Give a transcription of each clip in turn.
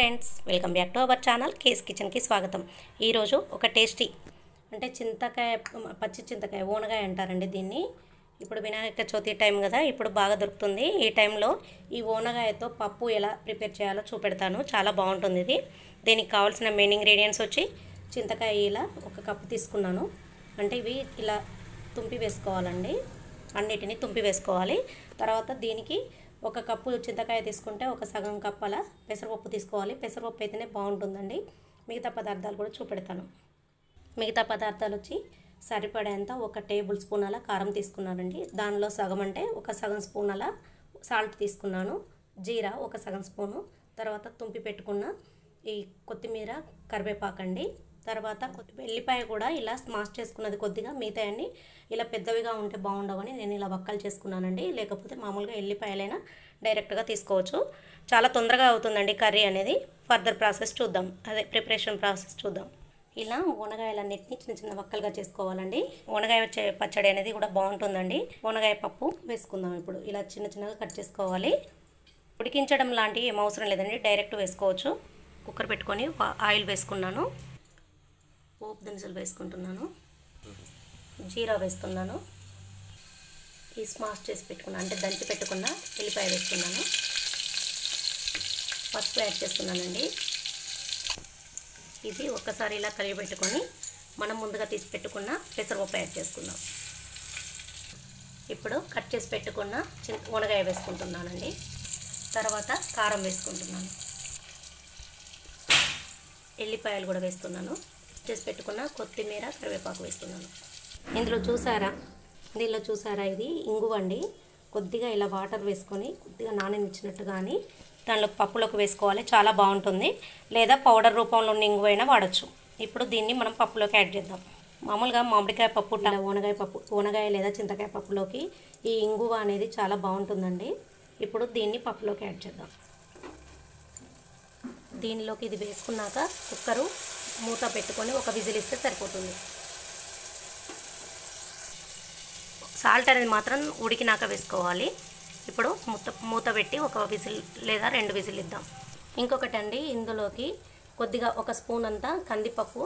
friends welcome back to our channel కేస్ కిచెన్కి స్వాగతం ఈరోజు ఒక టేస్టీ అంటే చింతకాయ పచ్చి చింతకాయ ఓనగాయ అంటారండి దీన్ని ఇప్పుడు వినాయక చవితి టైం కదా ఇప్పుడు బాగా దొరుకుతుంది ఈ టైంలో ఈ ఓనగాయతో పప్పు ఎలా ప్రిపేర్ చేయాలో చూపెడతాను చాలా బాగుంటుంది ఇది దీనికి కావాల్సిన మెయిన్ ఇంగ్రీడియంట్స్ వచ్చి చింతకాయ ఇలా ఒక కప్పు తీసుకున్నాను అంటే ఇవి ఇలా తుంపి వేసుకోవాలండి అన్నిటిని తుంపి వేసుకోవాలి తర్వాత దీనికి ఒక కప్పు చింతకాయ తీసుకుంటే ఒక సగం కప్పల పెసరపప్పు తీసుకోవాలి పెసరపప్పు అయితేనే బాగుంటుందండి మిగతా పదార్థాలు కూడా చూపెడతాను మిగతా పదార్థాలు వచ్చి సరిపడేంత ఒక టేబుల్ స్పూన్ అలా కారం తీసుకున్నానండి దానిలో సగం అంటే ఒక సగం స్పూన్ అలా సాల్ట్ తీసుకున్నాను జీరా ఒక సగం స్పూను తర్వాత తుంపి పెట్టుకున్న ఈ కొత్తిమీర కరివేపాకండి తర్వాత కొత్తి- వెల్లిపాయ కూడా ఇలా స్మాష్ చేసుకున్నది కొద్దిగా మిగతా అన్ని ఇలా పెద్దవిగా ఉంటే బాగుండవని నేను ఇలా వక్కలు చేసుకున్నానండి లేకపోతే మామూలుగా ఎల్లిపాయలైనా డైరెక్ట్గా తీసుకోవచ్చు చాలా తొందరగా అవుతుందండి కర్రీ అనేది ఫర్దర్ ప్రాసెస్ చూద్దాం అదే ప్రిపరేషన్ ప్రాసెస్ చూద్దాం ఇలా ఊనగాయలన్నిటిని చిన్న చిన్న వక్కలుగా చేసుకోవాలండి ఊనగాయ చే- పచ్చడి అనేది కూడా బాగుంటుందండి ఊనగాయ పప్పు వేసుకుందాం ఇప్పుడు ఇలా చిన్న చిన్నగా కట్ చేసుకోవాలి ఉడికించడం లాంటివి ఏం అవసరం లేదండి డైరెక్ట్ వేసుకోవచ్చు కుక్కర్ పెట్టుకొని వా- ఆయిల్ వేసుకున్నాను పోపు దినుసులు వేసుకుంటున్నాను జీరా వేస్తున్నాను ఈ స్మాష్ చేసి పెట్టుకున్నాను అంటే దంచి పెట్టుకున్న ఎల్లిపాయ వేస్తున్నాను పసుపు యాడ్ చేస్తున్నానండి ఇది ఒక్కసారి ఇలా కలిగి పెట్టుకొని మనం ముందుగా తీసి పెట్టుకున్న పెసరపప్పు యాడ్ చేసుకుందాం ఇప్పుడు కట్ చేసి పెట్టుకున్న చి ఉనగాయ వేసుకుంటున్నానండి తర్వాత కారం వేసుకుంటున్నాను ఎల్లిపాయలు కూడా వేస్తున్నాను చేసి పెట్టుకున్న కొత్తిమీర కరివేపాకు వేస్తున్నాను ఇందులో చూసారా దీనిలో చూసారా ఇది ఇంగువ అండి కొద్దిగా ఇలా వాటర్ వేసుకొని కొద్దిగా నాననిచ్చినట్టు కానీ దానిలో పప్పులోకి వేసుకోవాలి చాలా బాగుంటుంది లేదా పౌడర్ రూపంలో ఉన్న ఇంగువైనా వాడచ్చు ఇప్పుడు దీన్ని మనం పప్పులోకి యాడ్ చేద్దాం మామూలుగా మామిడికాయ పప్పు ట- ఓనగాయ పప్పు ఓనగాయ లేదా చింతకాయ పప్పులోకి ఈ ఇంగువ అనేది చాలా బాగుంటుందండి ఇప్పుడు దీన్ని పప్పులోకి యాడ్ చేద్దాం దీనిలోకి ఇది వేసుకున్నాక కుక్కరు మూత పెట్టుకొని ఒక విజిల్ ఇస్తే సరిపోతుంది సాల్ట్ అనేది మాత్రం ఉడికినాక వేసుకోవాలి ఇప్పుడు మూత మూత పెట్టి ఒక విజిల్ లేదా రెండు విజిల్ ఇద్దాం ఇంకొకటి అండి ఇందులోకి కొద్దిగా ఒక స్పూన్ అంతా కందిపప్పు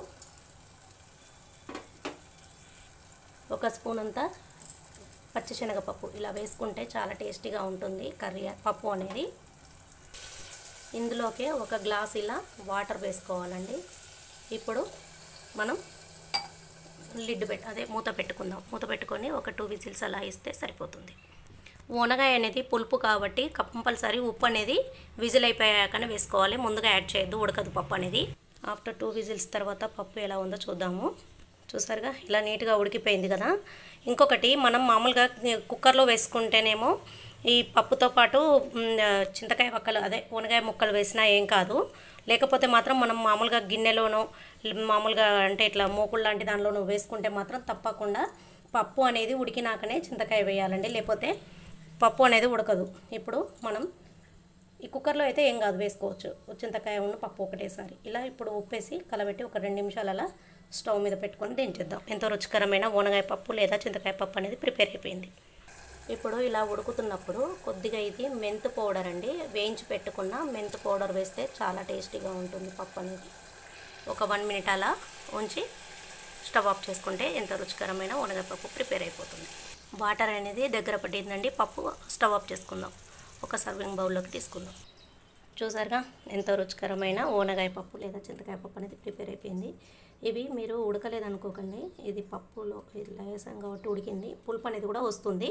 ఒక స్పూన్ అంతా పచ్చిశనగపప్పు ఇలా వేసుకుంటే చాలా టేస్టీగా ఉంటుంది కర్రీ పప్పు అనేది ఇందులోకి ఒక గ్లాస్ ఇలా వాటర్ వేసుకోవాలండి ఇప్పుడు మనం లిడ్ పెట్ అదే మూత పెట్టుకుందాం మూత పెట్టుకొని ఒక టూ విజిల్స్ అలా ఇస్తే సరిపోతుంది ఓనగాయ అనేది పులుపు కాబట్టి కంపల్సరీ ఉప్పు అనేది విజిల్ అయిపోయాకనే వేసుకోవాలి ముందుగా యాడ్ చేయొద్దు ఉడకదు పప్పు అనేది ఆఫ్టర్ టూ విజిల్స్ తర్వాత పప్పు ఎలా ఉందో చూద్దాము చూసారుగా ఇలా నీట్గా ఉడికిపోయింది కదా ఇంకొకటి మనం మామూలుగా కుక్కర్లో వేసుకుంటేనేమో ఈ పప్పుతో పాటు మ్, చింతకాయ వక్కలు అదే ఉనగాయ ముక్కలు వేసినా ఏం కాదు లేకపోతే మాత్రం మనం మామూలుగా గిన్నెలోనో మామూలుగా అంటే ఇట్లా మూకుడు లాంటి దానిలోనో వేసుకుంటే మాత్రం తప్పకుండా పప్పు అనేది ఉడికినాకనే చింతకాయ వేయాలండి లేకపోతే పప్పు అనేది ఉడకదు ఇప్పుడు మనం ఈ కుక్కర్లో అయితే ఏం కాదు వేసుకోవచ్చు చింతకాయ ఉన్న పప్పు ఒకటేసారి ఇలా ఇప్పుడు ఉప్పేసి కలబెట్టి ఒక రెండు నిమిషాలు అలా స్టవ్ మీద పెట్టుకొని దించేద్దాం ఎంతో రుచికరమైన ఓనగాయ పప్పు లేదా చింతకాయ పప్పు అనేది ప్రిపేర్ అయిపోయింది ఇప్పుడు ఇలా ఉడుకుతున్నప్పుడు కొద్దిగా ఇది మెంతు పౌడర్ అండి వేయించి పెట్టుకున్న మెంతు పౌడర్ వేస్తే చాలా టేస్టీగా ఉంటుంది పప్పు అనేది ఒక వన్ మినిట్ అలా ఉంచి స్టవ్ ఆఫ్ చేసుకుంటే ఎంతో రుచికరమైన ఓనగాయ పప్పు ప్రిపేర్ అయిపోతుంది వాటర్ అనేది దగ్గర పట్టిందండి పప్పు స్టవ్ ఆఫ్ చేసుకుందాం ఒక సర్వింగ్ బౌల్లోకి తీసుకుందాం చూసారుగా ఎంతో రుచికరమైన ఓనగాయ పప్పు లేదా చింతకాయ పప్పు అనేది ప్రిపేర్ అయిపోయింది ఇవి మీరు ఉడకలేదు అనుకోకండి ఇది పప్పులో ఇట్లా వేసాం కాబట్టి ఉడికింది పులుపు అనేది కూడా వస్తుంది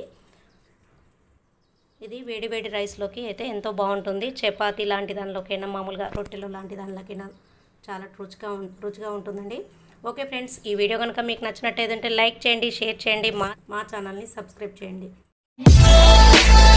ఇది వేడి వేడి రైస్లోకి అయితే ఎంతో బాగుంటుంది చపాతీ లాంటి దానిలోకైనా మామూలుగా రొట్టెలు లాంటి దానిలోకైనా చాలా రుచిగా ఉం- రుచిగా ఉంటుందండి ఓకే ఫ్రెండ్స్ ఈ వీడియో కనుక మీకు నచ్చినట్టయితే లైక్ చేయండి షేర్ చేయండి మా మా ఛానల్ని సబ్స్క్రైబ్ చేయండి